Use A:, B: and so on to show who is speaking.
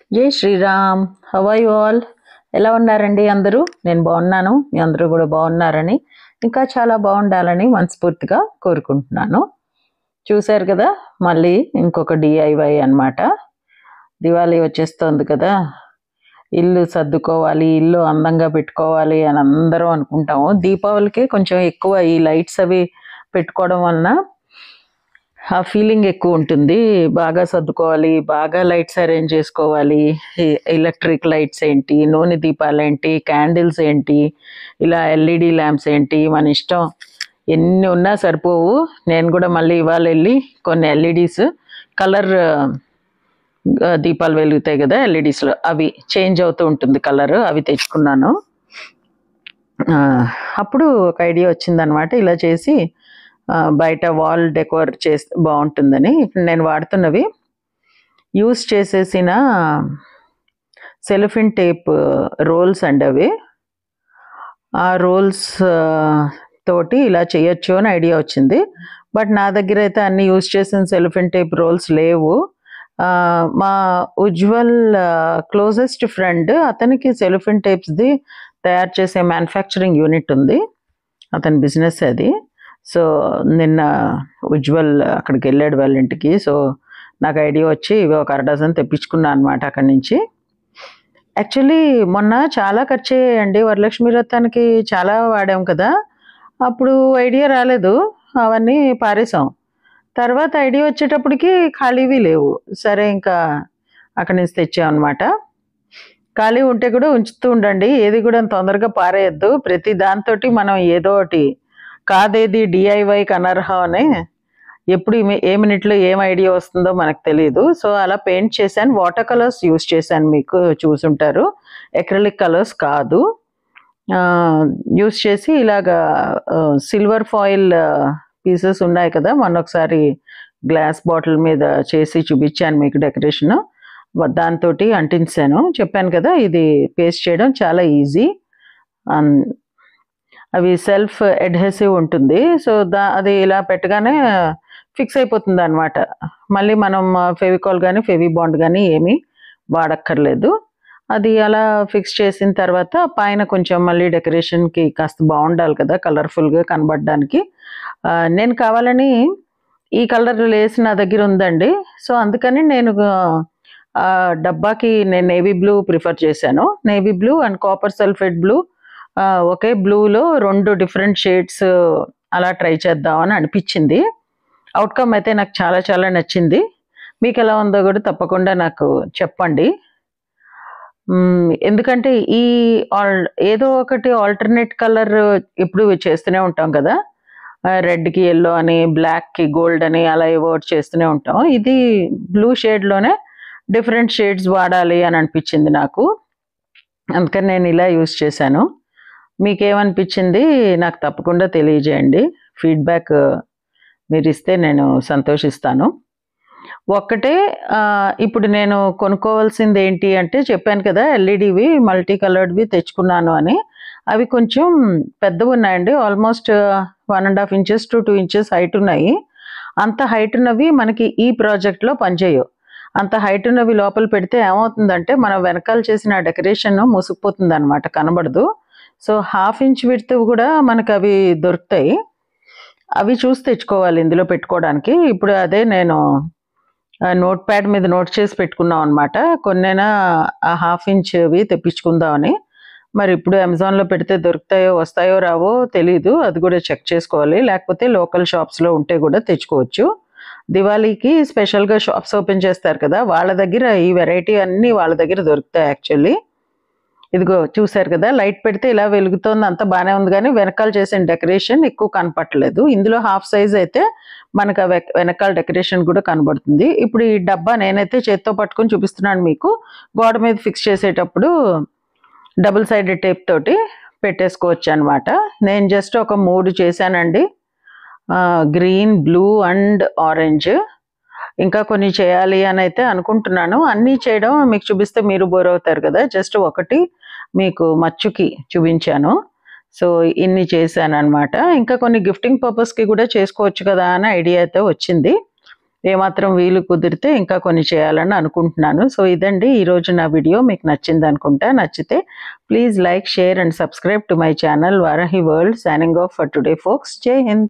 A: జై శ్రీరామ్ హవై ఆల్ ఎలా ఉన్నారండి అందరూ నేను బాగున్నాను మీ అందరూ కూడా బాగున్నారని ఇంకా చాలా బాగుండాలని మనస్ఫూర్తిగా కోరుకుంటున్నాను చూశారు కదా మళ్ళీ ఇంకొక డిఐవై అన్నమాట దివాళీ వచ్చేస్తోంది కదా ఇల్లు సర్దుకోవాలి ఇల్లు అందంగా పెట్టుకోవాలి అని అందరం అనుకుంటాము దీపావళికి కొంచెం ఎక్కువ ఈ లైట్స్ అవి పెట్టుకోవడం వలన ఆ ఫీలింగ్ ఎక్కువ ఉంటుంది బాగా సర్దుకోవాలి బాగా లైట్స్ అరేంజ్ చేసుకోవాలి ఎలక్ట్రిక్ లైట్స్ ఏంటి నూనె దీపాలు ఏంటి క్యాండిల్స్ ఏంటి ఇలా ఎల్ఈడి ల్యాంప్స్ ఏంటి మన ఇష్టం ఎన్ని ఉన్నా సరిపోవు నేను కూడా మళ్ళీ ఇవాళ వెళ్ళి కొన్ని ఎల్ఈడీస్ కలర్ దీపాలు వెలుగుతాయి కదా ఎల్ఈడీస్లో అవి చేంజ్ అవుతూ ఉంటుంది కలర్ అవి తెచ్చుకున్నాను ఆ, అప్పుడు ఒక ఐడియా వచ్చిందనమాట ఇలా చేసి ఆ, బయట వాల్ డెకోర్ చేస్తే బాగుంటుందని ఇప్పుడు నేను వాడుతున్నవి యూస్ చేసేసిన సెలఫిన్ టేప్ రోల్స్ అండి అవి ఆ రోల్స్ తోటి ఇలా చేయొచ్చు అని ఐడియా వచ్చింది బట్ నా దగ్గర అయితే అన్ని యూస్ చేసిన సెలఫిన్ టేప్ రోల్స్ లేవు ఆ, మా ఉజ్వల్ క్లోజెస్ట్ ఫ్రెండ్ అతనికి సెలఫిన్ టేప్స్ది తయారు చేసే మ్యానుఫ్యాక్చరింగ్ యూనిట్ ఉంది అతని బిజినెస్ అది సో నిన్న ఉజ్వల్ అక్కడికి వెళ్ళాడు వాళ్ళ ఇంటికి సో నాకు ఐడియా వచ్చి ఇవి ఒక అర డజన్ తెప్పించుకున్నాను అనమాట అక్కడి నుంచి యాక్చువల్లీ మొన్న చాలా ఖర్చు అయ్యాయండి వరలక్ష్మి వ్రతానికి చాలా వాడాం కదా అప్పుడు ఐడియా రాలేదు అవన్నీ పారేసాం తర్వాత ఐడియా వచ్చేటప్పటికి ఖాళీవి లేవు సరే ఇంకా అక్కడి నుంచి తెచ్చాం అనమాట ఖాళీ ఉంటే కూడా ఉంచుతూ ఉండండి ఏది కూడా తొందరగా పారేయద్దు ప్రతి దాంతోటి మనం ఏదో ఒకటి కాదేది డిఐవై అనర్హం అని ఎప్పుడు ఇమి- ఏ మినిట్లో ఏం ఐడియా వస్తుందో మనకు తెలియదు సో అలా పెయింట్ చేశాను వాటర్ కలర్స్ యూస్ చేశాను మీకు చూసుంటారు ఎక్రలిక్ కలర్స్ కాదు యూస్ చేసి ఇలాగా సిల్వర్ ఫాయిల్ పీసెస్ ఉన్నాయి కదా మొన్న ఒకసారి గ్లాస్ బాటిల్ మీద చేసి చూపించాను మీకు డెకరేషన్ దాంతో అంటించాను చెప్పాను కదా ఇది పేస్ట్ చేయడం చాలా ఈజీ అవి సెల్ఫ్ అడ్హెసివ్ ఉంటుంది సో దా అది ఇలా పెట్టగానే ఫిక్స్ అయిపోతుంది అనమాట మళ్ళీ మనం ఫెవికాల్ కానీ ఫెవి బాండ్ కానీ ఏమీ వాడక్కర్లేదు అది అలా ఫిక్స్ చేసిన తర్వాత పైన కొంచెం మళ్ళీ డెకరేషన్కి కాస్త బాగుండాలి కదా కలర్ఫుల్గా కనబడడానికి ఆ, నేను కావాలని ఈ కలర్ లేస్ నా దగ్గర ఉందండి సో అందుకని నేను ఆ డబ్బాకి నేను నేవీ బ్లూ ప్రిఫర్ చేశాను navy blue and copper sulphate blue ఒకే బ్లూలో రెండు డిఫరెంట్ షేడ్స్ అలా ట్రై చేద్దామని అనిపించింది అవుట్కమ్ అయితే నాకు చాలా చాలా నచ్చింది మీకు ఎలా ఉందో కూడా తప్పకుండా నాకు చెప్పండి మ్మ్, ఎందుకంటే ఈ ఆల్ ఏదో ఒకటి ఆల్టర్నేట్ కలర్ ఇప్పుడు చేస్తూనే ఉంటాం కదా రెడ్కి ఎల్లో అని బ్లాక్కి గోల్డ్ అని అలా ఏవో ఒకటి చేస్తూనే ఉంటాం ఇది బ్లూ షేడ్లోనే డిఫరెంట్ షేడ్స్ వాడాలి అని అనిపించింది నాకు అందుకని నేను ఇలా యూస్ చేశాను మీకేమనిపించింది నాకు తప్పకుండా తెలియజేయండి ఫీడ్బ్యాక్ మీరు ఇస్తే నేను సంతోషిస్తాను ఒక్కటే ఆ, ఇప్పుడు నేను కొనుక్కోవాల్సింది ఏంటి అంటే చెప్పాను కదా ఎల్ఈడివి మల్టీ కలర్డ్వి తెచ్చుకున్నాను అని అవి కొంచెం పెద్దవి ఉన్నాయండి almost one and half inches to two inches height ఉన్నాయి అంత హైట్ ఉన్నవి మనకి ఈ ప్రాజెక్ట్లో పనిచేయవు అంత హైట్ ఉన్నవి లోపల పెడితే ఏమవుతుందంటే మనం వెనకాల చేసిన డెకరేషన్ మూసుకుపోతుంది అనమాట కనబడదు సో హాఫ్ ఇంచ్ విడ్త్ కూడా మనకు అవి దొరుకుతాయి అవి చూసి తెచ్చుకోవాలి ఇందులో పెట్టుకోవడానికి ఇప్పుడు అదే నేను నోట్ ప్యాడ్ మీద నోట్ చేసి పెట్టుకున్నాం అనమాట కొన్నైనా ఆ హాఫ్ ఇంచ్వి తెప్పించుకుందామని మరి ఇప్పుడు అమెజాన్లో పెడితే దొరుకుతాయో వస్తాయో రావో తెలీదు అది కూడా చెక్ చేసుకోవాలి లేకపోతే లోకల్ షాప్స్లో ఉంటే కూడా తెచ్చుకోవచ్చు దివాళీకి స్పెషల్గా షాప్స్ ఓపెన్ చేస్తారు కదా వాళ్ళ దగ్గర ఈ వెరైటీ అన్నీ వాళ్ళ దగ్గర దొరుకుతాయి యాక్చువల్లీ ఇదిగో చూశారు కదా లైట్ పెడితే ఇలా వెలుగుతోంది అంత బాగానే ఉంది కానీ వెనకాల చేసిన డెకరేషన్ ఎక్కువ కనపట్లేదు ఇందులో హాఫ్ సైజ్ అయితే మనకు ఆ వె- వెనకాల డెకరేషన్ కూడా కనబడుతుంది ఇప్పుడు ఈ డబ్బా నేనైతే చేత్తో పట్టుకొని చూపిస్తున్నాను మీకు గోడ మీద ఫిక్స్ చేసేటప్పుడు డబుల్ సైడెడ్ టేప్ తోటి పెట్టేసుకోవచ్చు అనమాట నేను జస్ట్ ఒక మూడు చేశానండి గ్రీన్ బ్లూ అండ్ ఆరెంజ్ ఇంకా కొన్ని చేయాలి అని అయితే అనుకుంటున్నాను అన్నీ చేయడం మీకు చూపిస్తే మీరు బోర్ అవుతారు కదా జస్ట్ ఒకటి మీకు మచ్చుకి చూపించాను సో ఇన్ని చేశాను అనమాట ఇంకా కొన్ని గిఫ్టింగ్ పర్పస్కి కూడా చేసుకోవచ్చు కదా అని ఐడియా అయితే వచ్చింది ఏమాత్రం వీలు కుదిరితే ఇంకా కొన్ని చేయాలని అనుకుంటున్నాను సో ఇదండి ఈరోజు నా వీడియో మీకు నచ్చింది అనుకుంటా నచ్చితే please like share and subscribe to my channel Varahi world signing off for today folks Jai Hind